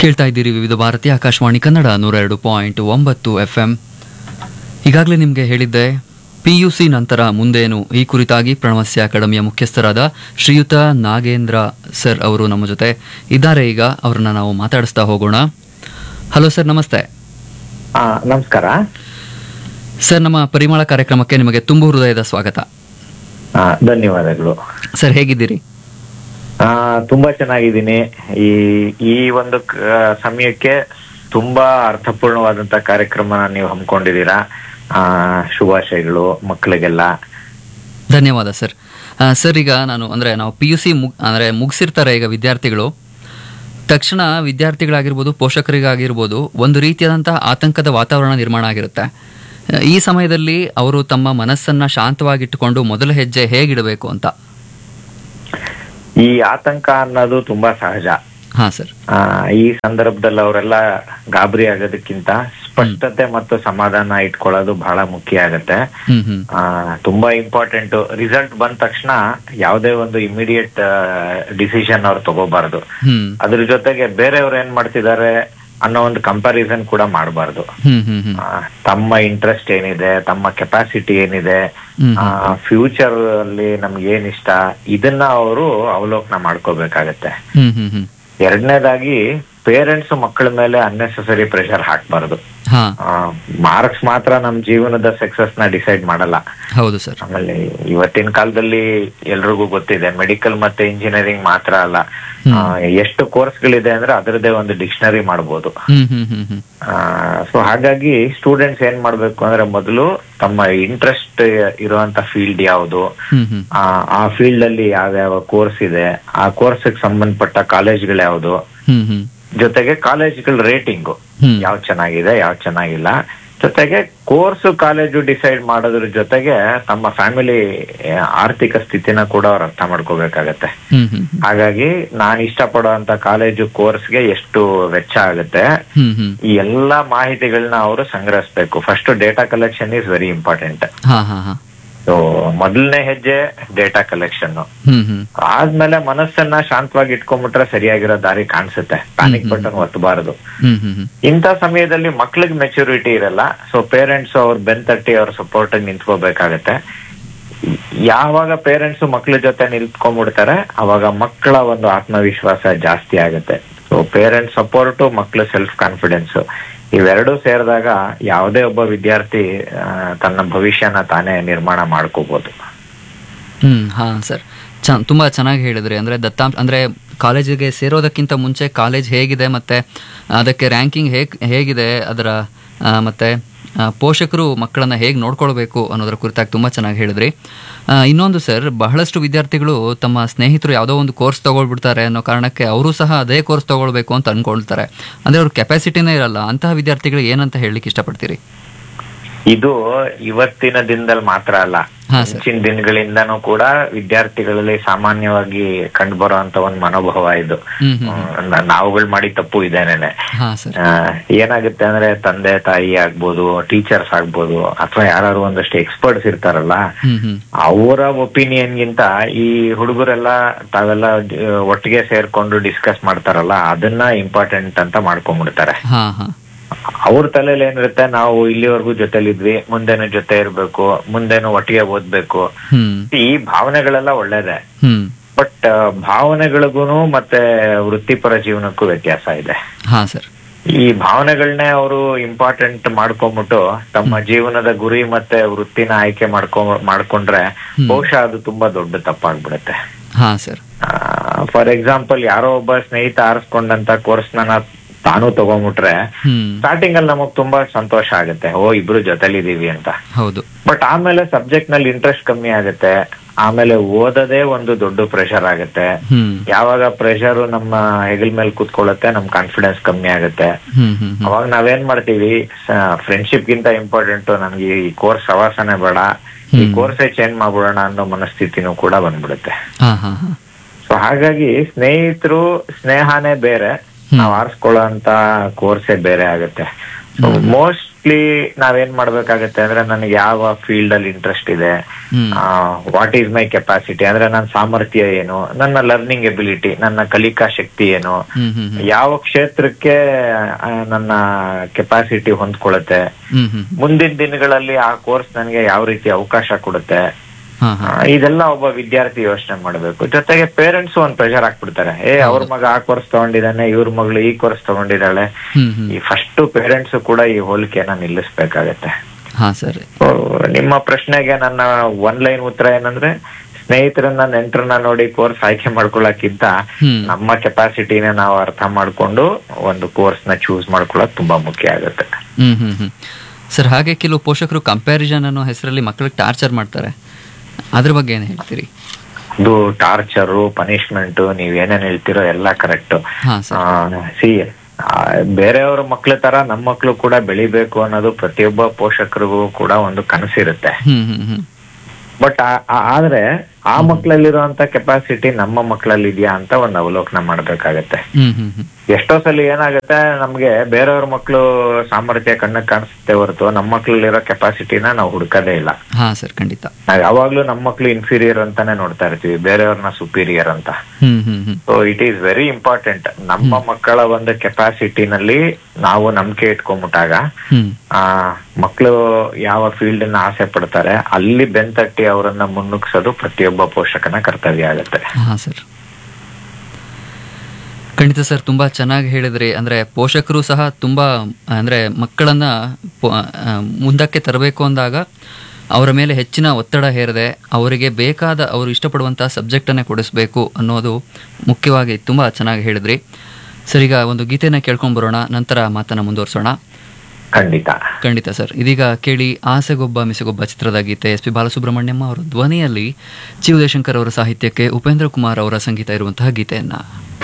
ಕೇಳ್ತಾ ಇದ್ದೀರಿ ವಿವಿಧ ಭಾರತಿ ಆಕಾಶವಾಣಿ ಕನ್ನಡ ನೂರ ಎರಡು ಪಾಯಿಂಟ್ ಒಂಬತ್ತು ಎಫ್ ಎಂ ಈಗಾಗಲೇ ನಿಮಗೆ ಹೇಳಿದ್ದೆ ಪಿ ಯು ಸಿ ನಂತರ ಮುಂದೇನು ಈ ಕುರಿತಾಗಿ ಪ್ರಣವಸ್ಯ ಅಕಾಡೆಮಿಯ ಮುಖ್ಯಸ್ಥರಾದ ಶ್ರೀಯುತ ನಾಗೇಂದ್ರ ಸರ್ ಅವರು ನಮ್ಮ ಜೊತೆ ಇದ್ದಾರೆ ಈಗ ಅವ್ರನ್ನ ನಾವು ಮಾತಾಡಿಸ್ತಾ ಹೋಗೋಣ ಹಲೋ ಸರ್ ನಮಸ್ತೆ ಆ, ನಮಸ್ಕಾರ ಸರ್ ನಮ್ಮ ಪರಿಮಳ ಕಾರ್ಯಕ್ರಮಕ್ಕೆ ನಿಮಗೆ ತುಂಬು ಹೃದಯದ ಸ್ವಾಗತ ಆ, ಧನ್ಯವಾದಗಳು ಸರ್ ಹೇಗಿದ್ದೀರಿ ಆ, ತುಂಬಾ ಚೆನ್ನಾಗಿದ್ದೀನಿ ಈ ಈ ಒಂದು ಕ- ಸಮಯಕ್ಕೆ ತುಂಬಾ ಅರ್ಥಪೂರ್ಣವಾದಂತ ಕಾರ್ಯಕ್ರಮನ ನೀವು ಹಮ್ಮಿಕೊಂಡಿದ್ದೀರಾ ಆ, ಶುಭಾಶಯಗಳು ಮಕ್ಕಳಿಗೆಲ್ಲ ಧನ್ಯವಾದ ಸರ್ ಆ, ಸರ್ ಈಗ ನಾನು ಅಂದರೆ ನಾವು ಪಿ ಯು ಸಿ ಮುಗ್ ಅಂದರೆ ಮುಗಿಸಿರ್ತಾರೆ ಈಗ ವಿದ್ಯಾರ್ಥಿಗಳು ತಕ್ಷಣ ವಿದ್ಯಾರ್ಥಿಗಳಾಗಿರ್ಬೋದು ಪೋಷಕರಿಗಾಗಿರ್ಬೋದು ಒಂದು ರೀತಿಯಾದಂತಹ ಆತಂಕದ ವಾತಾವರಣ ನಿರ್ಮಾಣ ಆಗಿರುತ್ತೆ ಆ, ಈ ಸಮಯದಲ್ಲಿ ಅವರು ತಮ್ಮ ಮನಸ್ಸನ್ನ ಶಾಂತವಾಗಿಟ್ಟುಕೊಂಡು ಮೊದಲ ಹೆಜ್ಜೆ ಹೇಗಿಡಬೇಕು ಅಂತ ಈ ಆತಂಕ ಅನ್ನೋದು ತುಂಬಾ ಸಹಜ ಹಾಂ ಸರ್ ಆ, ಈ ಸಂದರ್ಭದಲ್ಲಿ ಅವರೆಲ್ಲ ಗಾಬರಿ ಆಗೋದಕ್ಕಿಂತ ಸ್ಪಷ್ಟತೆ ಮತ್ತು ಸಮಾಧಾನ ಇಟ್ಕೊಳ್ಳೋದು ಬಹಳ ಮುಖ್ಯ ಆಗತ್ತೆ ಹ್ಮ್ ಹ್ಮ್ ಆ, ತುಂಬಾ ಇಂಪಾರ್ಟೆಂಟ್ ರಿಸಲ್ಟ್ ಬಂದ ತಕ್ಷಣ ಯಾವುದೇ ಒಂದು ಇಮಿಡಿಯೇಟ್ ಡಿಸಿಷನ್ ಅವ್ರು ತಗೋಬಾರ್ದು ಹ್ಮ್ ಅದ್ರ ಜೊತೆಗೆ ಬೇರೆಯವ್ರು ಏನ್ ಮಾಡ್ತಿದ್ದಾರೆ ಅನ್ನೋ ಒಂದು ಕಂಪ್ಯಾರಿಸನ್ ಕೂಡ ಮಾಡಬಾರ್ದು ಹ್ಮ್ ಹ್ಮ್ ಹ್ಮ್ ತಮ್ಮ ಇಂಟ್ರೆಸ್ಟ್ ಏನಿದೆ ತಮ್ಮ ಕೆಪಾಸಿಟಿ ಏನಿದೆ ಹ್ಮ್ ಫ್ಯೂಚರ್ ಅಲ್ಲಿ ನಮ್ಗೆ ಏನ್ ಇಷ್ಟ ಇದನ್ನ ಅವರು ಅವಲೋಕನ ಮಾಡ್ಕೋಬೇಕಾಗತ್ತೆ ಹ್ಮ್ ಹ್ಮ್ ಹ್ಮ್ ಎರಡನೇದಾಗಿ ಪೇರೆಂಟ್ಸ್ ಮಕ್ಕಳ ಮೇಲೆ ಅನ್ನೆಸೆಸರಿ ಪ್ರೆಷರ್ ಹಾಕ್ಬಾರ್ದು ಹಾ ಮಾರ್ಕ್ಸ್ ಮಾತ್ರ ನಮ್ ಜೀವನದ ಸಕ್ಸಸ್ ನ ಡಿಸೈಡ್ ಮಾಡಲ್ಲ ಹೌದು ಸರ್ ಆಮೇಲೆ ಇವತ್ತಿನ ಕಾಲದಲ್ಲಿ ಎಲ್ರಿಗೂ ಗೊತ್ತಿದೆ ಮೆಡಿಕಲ್ ಮತ್ತೆ ಇಂಜಿನಿಯರಿಂಗ್ ಮಾತ್ರ ಅಲ್ಲ ಆ, ಎಷ್ಟು ಕೋರ್ಸ್ಗಳಿದೆ ಅಂದ್ರೆ ಅದರದೇ ಒಂದು ಡಿಕ್ಷನರಿ ಮಾಡ್ಬೋದು ಹ್ಮ್ ಹ್ಮ್ ಹ್ಮ್ ಹ್ಮ್ ಸೊ ಹಾಗಾಗಿ ಸ್ಟೂಡೆಂಟ್ಸ್ ಏನ್ ಮಾಡ್ಬೇಕು ಅಂದ್ರೆ ಮೊದಲು ತಮ್ಮ ಇಂಟ್ರೆಸ್ಟ್ ಇರುವಂತ ಫೀಲ್ಡ್ ಯಾವುದು ಹ್ಮ್ ಹ್ಮ್ ಆ, ಆ ಫೀಲ್ಡ್ ಅಲ್ಲಿ ಯಾವ್ಯಾವ ಕೋರ್ಸ್ ಇದೆ ಆ ಕೋರ್ಸ್ ಸಂಬಂಧಪಟ್ಟ ಕಾಲೇಜ್ಗಳು ಯಾವುದು ಹ್ಮ್ ಹ್ಮ್ ಜೊತೆಗೆ ಕಾಲೇಜ್ಗಳ ರೇಟಿಂಗು ಹ್ಮ್ ಯಾವ್ ಚೆನ್ನಾಗಿದೆ ಯಾವ್ ಚೆನ್ನಾಗಿಲ್ಲ ಜೊತೆಗೆ ಕೋರ್ಸ್ ಕಾಲೇಜು ಡಿಸೈಡ್ ಮಾಡೋದ್ರ ಜೊತೆಗೆ ತಮ್ಮ ಫ್ಯಾಮಿಲಿ ಆರ್ಥಿಕ ಸ್ಥಿತಿನ ಕೂಡ ಅವ್ರು ಅರ್ಥ ಮಾಡ್ಕೋಬೇಕಾಗತ್ತೆ ಹ್ಮ್ ಹ್ಮ್ ಹಾಗಾಗಿ ನಾನು ಇಷ್ಟಪಡುವಂತ ಕಾಲೇಜು ಕೋರ್ಸ್ಗೆ ಎಷ್ಟು ವೆಚ್ಚ ಆಗುತ್ತೆ ಹ್ಮ್ ಹ್ಮ್ ಈ ಎಲ್ಲಾ ಮಾಹಿತಿಗಳನ್ನ ಅವರು ಸಂಗ್ರಹಿಸ್ಬೇಕು first data collection is very important ಹಾ ಹಾ ಹಾ ಸೊ ಮೊದಲನೇ ಹೆಜ್ಜೆ ಡೇಟಾ ಕಲೆಕ್ಷನ್ ಹ್ಮ್ ಹ್ಮ್ ಆದ್ಮೇಲೆ ಮನಸ್ಸನ್ನ ಶಾಂತವಾಗಿ ಇಟ್ಕೊಂಡ್ಬಿಟ್ರೆ ಸರಿಯಾಗಿರೋ ದಾರಿ ಕಾಣಿಸುತ್ತೆ ಪ್ಯಾನಿಕ್ ಬಟನ್ ಒತ್ತಬಾರದು ಹ್ಮ್ ಹ್ಮ್ ಹ್ಮ್ ಇಂಥ ಸಮಯದಲ್ಲಿ ಮಕ್ಳಿಗೆ ಮೆಚುರಿಟಿ ಇರಲ್ಲ ಸೊ ಪೇರೆಂಟ್ಸ್ ಅವ್ರ ಬೆನ್ ತಟ್ಟಿ ಅವ್ರ ಸಪೋರ್ಟ್ ನಿಂತ್ಕೋಬೇಕಾಗತ್ತೆ ಯಾವಾಗ ಪೇರೆಂಟ್ಸ್ ಮಕ್ಳ ಜೊತೆ ನಿಂತ್ಕೊಂಡ್ಬಿಡ್ತಾರೆ ಅವಾಗ ಮಕ್ಕಳ ಒಂದು ಆತ್ಮವಿಶ್ವಾಸ ಜಾಸ್ತಿ ಆಗುತ್ತೆ ಸೊ ಪೇರೆಂಟ್ಸ್ ಸಪೋರ್ಟು ಮಕ್ಳ ಸೆಲ್ಫ್ ಕಾನ್ಫಿಡೆನ್ಸ್ ಇವೆರಡೂ ಸೇರಿದಾಗ ಯಾವುದೇ ಒಬ್ಬ ವಿದ್ಯಾರ್ಥಿ ಆ, ತನ್ನ ಭವಿಷ್ಯನ ತಾನೇ ನಿರ್ಮಾಣ ಮಾಡ್ಕೋಬಹುದು ಹ್ಮ್ ಹಾ ಸರ್ ಚ ತುಂಬ ಚೆನ್ನಾಗಿ ಹೇಳಿದ್ರಿ ಅಂದರೆ ದತ್ತಾಂಶ ಅಂದರೆ ಕಾಲೇಜಿಗೆ ಸೇರೋದಕ್ಕಿಂತ ಮುಂಚೆ ಕಾಲೇಜ್ ಹೇಗಿದೆ ಮತ್ತು ಅದಕ್ಕೆ ರ್ಯಾಂಕಿಂಗ್ ಹೇಗೆ ಹೇಗಿದೆ ಅದರ ಆ, ಮತ್ತೆ ಆ, ಪೋಷಕರು ಮಕ್ಕಳನ್ನು ಹೇಗೆ ನೋಡ್ಕೊಳ್ಬೇಕು ಅನ್ನೋದರ ಕುರಿತಾಗಿ ತುಂಬ ಚೆನ್ನಾಗಿ ಹೇಳಿದ್ರಿ ಆ, ಇನ್ನೊಂದು ಸರ್ ಬಹಳಷ್ಟು ವಿದ್ಯಾರ್ಥಿಗಳು ತಮ್ಮ ಸ್ನೇಹಿತರು ಯಾವುದೋ ಒಂದು ಕೋರ್ಸ್ ತಗೊಳ್ಬಿಡ್ತಾರೆ ಅನ್ನೋ ಕಾರಣಕ್ಕೆ ಅವರು ಸಹ ಅದೇ ಕೋರ್ಸ್ ತಗೊಳ್ಬೇಕು ಅಂತ ಅನ್ಕೊಳ್ತಾರೆ ಅಂದರೆ ಅವ್ರ ಕೆಪಾಸಿಟಿನೇ ಇರಲ್ಲ ಅಂತಹ ವಿದ್ಯಾರ್ಥಿಗಳಿಗೆ ಏನಂತ ಹೇಳಲಿಕ್ಕೆ ಇಷ್ಟಪಡ್ತೀರಿ ಇದು ಇವತ್ತಿನ ದಿನದಲ್ಲಿ ಮಾತ್ರ ಅಲ್ಲ ಹಾ, ಸರ್. ಮುಂಚಿನ ದಿನಗಳಿಂದನೂ ಕೂಡ ವಿದ್ಯಾರ್ಥಿಗಳಲ್ಲಿ ಸಾಮಾನ್ಯವಾಗಿ ಕಂಡು ಬರುವಂತ ಒಂದು ಮನೋಭಾವ ಇದು ಹ್ಮ್ ಹ್ಮ್ ಹ್ಮ್, ನ- ನಾವುಗಳು ಮಾಡಿದ ತಪ್ಪು ಇದೇನೇನೆ ಹಾಂ ಸರ್ ಆ, ಏನಾಗುತ್ತೆ ಅಂದ್ರೆ ತಂದೆ ತಾಯಿ ಆಗ್ಬೋದು ಟೀಚರ್ಸ್ ಆಗ್ಬೋದು ಅಥವಾ ಯಾರು ಒಂದಷ್ಟು ಎಕ್ಸ್ಪರ್ಟ್ಸ್ ಇರ್ತಾರಲ್ಲ ಹ್ಮ್ ಹ್ಮ್ ಅವರ ಒಪಿನಿಯನ್ ಗಿಂತ ಈ ಹುಡುಗರೆಲ್ಲ ತಾವೆಲ್ಲ ಜ- ಒಟ್ಟಿಗೆ ಸೇರ್ಕೊಂಡು ಡಿಸ್ಕಸ್ ಮಾಡ್ತಾರಲ್ಲ ಅದನ್ನ ಇಂಪಾರ್ಟೆಂಟ್ ಅಂತ ಮಾಡ್ಕೊಂಡ್ಬಿಡ್ತಾರೆ ಹಾಂ ಹಾಂ ಅವ್ರ ತಲೆಯಲ್ಲಿ ಏನಿರುತ್ತೆ ನಾವು ಇಲ್ಲಿವರೆಗೂ ಜೊತೆಲಿದ್ವಿ ಮುಂದೆನೂ ಜೊತೆ ಇರ್ಬೇಕು ಮುಂದೆನೂ ಒಟ್ಟಿಗೆ ಓದ್ಬೇಕು ಹ್ಮ್ ಈ ಭಾವನೆಗಳೆಲ್ಲ ಒಳ್ಳೇದೆ ಹ್ಮ್ ಬಟ್ ಭಾವನೆಗಳಿಗೂ ಮತ್ತೆ ವೃತ್ತಿಪರ ಜೀವನಕ್ಕೂ ವ್ಯತ್ಯಾಸ ಇದೆ ಹಾಂ ಸರ್ ಈ ಭಾವನೆಗಳನ್ನೇ ಅವರು ಇಂಪಾರ್ಟೆಂಟ್ ಮಾಡ್ಕೊಂಡ್ಬಿಟ್ಟು ತಮ್ಮ ಜೀವನದ ಗುರಿ ಮತ್ತೆ ವೃತ್ತಿನ ಆಯ್ಕೆ ಮಾಡ್ಕೊ ಮಾಡ್ಕೊಂಡ್ರೆ ಹ್ಮ್. ಬಹುಶಃ ಅದು ತುಂಬಾ ದೊಡ್ಡ ತಪ್ಪಾಗ್ಬಿಡುತ್ತೆ ಹಾಂ ಸರ್ ಫಾರ್ ಎಕ್ಸಾಂಪಲ್ ಯಾರೋ ಒಬ್ಬ ಸ್ನೇಹಿತ ಆರಿಸ್ಕೊಂಡಂತ ಕೋರ್ಸ್ ನ ತಾನು ತಗೊಂಡ್ಬಿಟ್ರೆ ಹ್ಮ್ ಸ್ಟಾರ್ಟಿಂಗ್ ಅಲ್ಲಿ ನಮಗ್ ತುಂಬಾ ಸಂತೋಷ ಆಗುತ್ತೆ ಓ ಇಬ್ರು ಜೊತೆಲಿದೀವಿ ಅಂತ ಹೌದು ಬಟ್ ಆಮೇಲೆ ಸಬ್ಜೆಕ್ಟ್ ನಲ್ಲಿ ಇಂಟ್ರೆಸ್ಟ್ ಕಮ್ಮಿ ಆಗುತ್ತೆ ಆಮೇಲೆ ಓದೋದೇ ಒಂದು ದೊಡ್ಡ ಪ್ರೆಷರ್ ಆಗುತ್ತೆ ಹ್ಮ್ ಯಾವಾಗ ಪ್ರೆಷರ್ ನಮ್ಮ ಹೆಗಲ್ ಮೇಲೆ ಕೂತ್ಕೊಳ್ಳುತ್ತೆ ನಮ್ ಕಾನ್ಫಿಡೆನ್ಸ್ ಕಮ್ಮಿ ಆಗುತ್ತೆ ಹ್ಮ್ ಹ್ಮ್ ಹ್ಮ್ ಅವಾಗ ನಾವೇನ್ ಮಾಡ್ತೀವಿ ಫ್ರೆಂಡ್ಶಿಪ್ ಗಿಂತ ಇಂಪಾರ್ಟೆಂಟ್ ನಮ್ಗೆ ಈ ಕೋರ್ಸ್ ಸವಾಸನೆ ಬೇಡ ಈ ಹ್ಮ್. ಕೋರ್ಸೇ ಚೇಂಜ್ ಮಾಡ್ಬಿಡೋಣ ಅನ್ನೋ ಮನಸ್ಥಿತಿನೂ ಕೂಡ ಬಂದ್ಬಿಡುತ್ತೆ ಹಾ ಹಾ ಹಾ ಸೊ ಹಾಗಾಗಿ ಸ್ನೇಹಿತರು ಸ್ನೇಹನೇ ಬೇರೆ ಹ್ಮ್. ನಾವ್ ಆರಿಸ್ಕೊಳ್ಳೋ ಅಂತ ಕೋರ್ಸೇ ಬೇರೆ ಆಗುತ್ತೆ ಮೋಸ್ಟ್ಲಿ ನಾವೇನ್ ಮಾಡ್ಬೇಕಾಗತ್ತೆ ಅಂದ್ರೆ ನನಗೆ ಯಾವ ಫೀಲ್ಡ್ ಅಲ್ಲಿ ಇಂಟ್ರೆಸ್ಟ್ ಇದೆ hmm what is my capacity ಅಂದ್ರೆ ನನ್ನ ಸಾಮರ್ಥ್ಯ ಏನು ನನ್ನ ಲರ್ನಿಂಗ್ ಎಬಿಲಿಟಿ ನನ್ನ ಕಲಿಕಾ ಶಕ್ತಿ ಏನು ಹ್ಮ್ ಹ್ಮ್ ಹ್ಮ್ ಯಾವ ಕ್ಷೇತ್ರಕ್ಕೆ ಆ, ನನ್ನ ಕೆಪಾಸಿಟಿ ಹೊಂದ್ಕೊಳ್ಳುತ್ತೆ ಹ್ಮ್ ಹ್ಮ್ ಮುಂದಿನ ದಿನಗಳಲ್ಲಿ ಆ ಕೋರ್ಸ್ ನನಗೆ ಯಾವ ರೀತಿ ಅವಕಾಶ ಕೊಡುತ್ತೆ ಹಾ ಆ, ಹಾ ಇದೆಲ್ಲ ಒಬ್ಬ ವಿದ್ಯಾರ್ಥಿ ಯೋಚನೆ ಮಾಡಬೇಕು ಜೊತೆಗೆ ಪೇರೆಂಟ್ಸ್ ಒಂದ್ ಪ್ರೆಷರ್ ಹಾಕ್ಬಿಡ್ತಾರೆ ಏ ಅವ್ರ ಮಗ ಆ ಕೋರ್ಸ್ ತಗೊಂಡಿದ್ದಾನೆ ಇವ್ರ ಮಗಳು ಈ ಕೋರ್ಸ್ ತಗೊಂಡಿದ್ದಾಳೆ ಹ್ಮ್ ಹ್ಮ್ ಈ ಫಸ್ಟ್ ಪೇರೆಂಟ್ಸ್ ಕೂಡ ಈ ಹೋಲಿಕೆಯನ್ನ ನಿಲ್ಲಿಸ್ಬೇಕಾಗತ್ತೆ ಹಾ ಸರ್ So, ನಿಮ್ಮ ಪ್ರಶ್ನೆಗೆ ನನ್ನ ಒನ್ ಲೈನ್ ಉತ್ತರ ಏನಂದ್ರೆ ಸ್ನೇಹಿತರನ್ನ ನೆಂಟರನ್ನ ನೋಡಿ ಕೋರ್ಸ್ ಆಯ್ಕೆ ಮಾಡ್ಕೊಳ್ಳೋಕ್ಕಿಂತ ಹ್ಮ್ ನಮ್ಮ ಕೆಪಾಸಿಟಿನ ನಾವು ಅರ್ಥ ಮಾಡ್ಕೊಂಡು ಒಂದು ಕೋರ್ಸ್ ನ ಚೂಸ್ ಮಾಡ್ಕೊಳ್ಳೋದು ತುಂಬಾ ಮುಖ್ಯ ಆಗುತ್ತೆ ಹ್ಮ್ ಹ್ಮ್ ಹ್ಮ್ ಸರ್ ಹಾಗೆ ಕೆಲವು ಪೋಷಕರು ಕಂಪ್ಯಾರಿಸನ್ ಅನ್ನೋ ಹೆಸರಲ್ಲಿ ಮಕ್ಕಳಿಗೆ ಟಾರ್ಚರ್ ಮಾಡ್ತಾರೆ ಅದ್ರ ಬಗ್ಗೆ ಏನು ಹೇಳ್ತೀರಿ ಅದು ಟಾರ್ಚರು ಪನಿಷ್ಮೆಂಟ್ ನೀವ್ ಏನೇನ್ ಹೇಳ್ತಿರೋ ಎಲ್ಲ ಕರೆಕ್ಟ್ ಹಾ ಸರ್ ಸಿ ಬೇರೆಯವ್ರ ಮಕ್ಳ ತರ ನಮ್ಮ ಮಕ್ಳು ಕೂಡ ಬೆಳಿಬೇಕು ಅನ್ನೋದು ಪ್ರತಿಯೊಬ್ಬ ಪೋಷಕರಿಗೂ ಕೂಡ ಒಂದು ಕನಸಿರುತ್ತೆ ಹ್ಮ್ ಹ್ಮ್ ಹ್ಮ್ ಬಟ್ ಆದ್ರೆ ಆ ಮಕ್ಳಲ್ಲಿರುವಂತ ಕೆಪಾಸಿಟಿ ನಮ್ಮ ಮಕ್ಳಲ್ಲಿ ಇದೆಯಾ ಅಂತ ಒಂದು ಅವಲೋಕನ ಮಾಡ್ಬೇಕಾಗತ್ತೆ ಹ್ಮ್ ಹ್ಮ್ ಹ್ಮ್ ಎಷ್ಟೋ ಸಲ ಏನಾಗುತ್ತೆ ನಮ್ಗೆ ಬೇರೆಯವ್ರ ಮಕ್ಳು ಸಾಮರ್ಥ್ಯ ಕಣ್ಣಕ್ ಕಾಣಿಸುತ್ತೆ ಹೊರತು ನಮ್ಮ ಮಕ್ಳಲ್ಲಿರೋ ಕೆಪಾಸಿಟಿನ ನಾವು ಹುಡುಕದೇ ಇಲ್ಲ ಹಾ ಸರ್ ಖಂಡಿತ ನಾವ್ ಯಾವಾಗ್ಲೂ ನಮ್ಮ ಮಕ್ಳು ಇನ್ಫೀರಿಯರ್ ಅಂತಾನೆ ನೋಡ್ತಾ ಇರ್ತೀವಿ ಬೇರೆಯವ್ರನ್ನ ಸುಪೀರಿಯರ್ ಅಂತ hmm hmm hmm so it is very important ನಮ್ಮ ಮಕ್ಕಳ ಒಂದು ಕೆಪಾಸಿಟಿನಲ್ಲಿ ನಾವು ನಂಬಿಕೆ ಇಟ್ಕೊಂಡ್ಬಿಟ್ಟಾಗ ಹ್ಮ್ ಆ ಮಕ್ಕಳು ಯಾವ ಫೀಲ್ಡ್ ಅನ್ನ ಆಸೆ ಪಡ್ತಾರೆ ಅಲ್ಲಿ ಬೆನ್ತಟ್ಟಿ ಅವರನ್ನ ಮುನ್ನುಗ್ಸೋದು ಪ್ರತಿಯೊಬ್ಬ ಪೋಷಕನ ಕರ್ತವ್ಯ ಆಗುತ್ತೆ ಹಾ ಸರ್ ಖಂಡಿತ ಸರ್ ತುಂಬ ಚೆನ್ನಾಗಿ ಹೇಳಿದ್ರಿ ಅಂದರೆ ಪೋಷಕರು ಸಹ ತುಂಬ ಅಂದರೆ ಮಕ್ಕಳನ್ನು ಮುಂದಕ್ಕೆ ತರಬೇಕು ಅಂದಾಗ ಅವರ ಮೇಲೆ ಹೆಚ್ಚಿನ ಒತ್ತಡ ಹೇರದೆ ಅವರಿಗೆ ಬೇಕಾದ ಅವರು ಇಷ್ಟಪಡುವಂಥ ಸಬ್ಜೆಕ್ಟನ್ನೇ ಕೊಡಿಸ್ಬೇಕು ಅನ್ನೋದು ಮುಖ್ಯವಾಗಿ ತುಂಬ ಚೆನ್ನಾಗಿ ಹೇಳಿದ್ರಿ ಸರ್ ಈಗ ಒಂದು ಗೀತೆನ ಕೇಳ್ಕೊಂಡು ಬರೋಣ ನಂತರ ಮಾತನ್ನು ಮುಂದುವರಿಸೋಣ ಖಂಡಿತ ಖಂಡಿತ ಸರ್ ಇದೀಗ ಕೇಳಿ ಆಸೆಗೊಬ್ಬ ಮಿಸೆಗೊಬ್ಬ ಚಿತ್ರದ ಗೀತೆ ಎಸ್ ಪಿ ಬಾಲಸುಬ್ರಹ್ಮಣ್ಯಂ ಅವರ ಧ್ವನಿಯಲ್ಲಿ ಜಿ ಉದಯಶಂಕರ್ ಅವರ ಸಾಹಿತ್ಯಕ್ಕೆ ಉಪೇಂದ್ರ ಕುಮಾರ್ ಅವರ ಸಂಗೀತ ಇರುವಂತಹ ಗೀತೆಯನ್ನ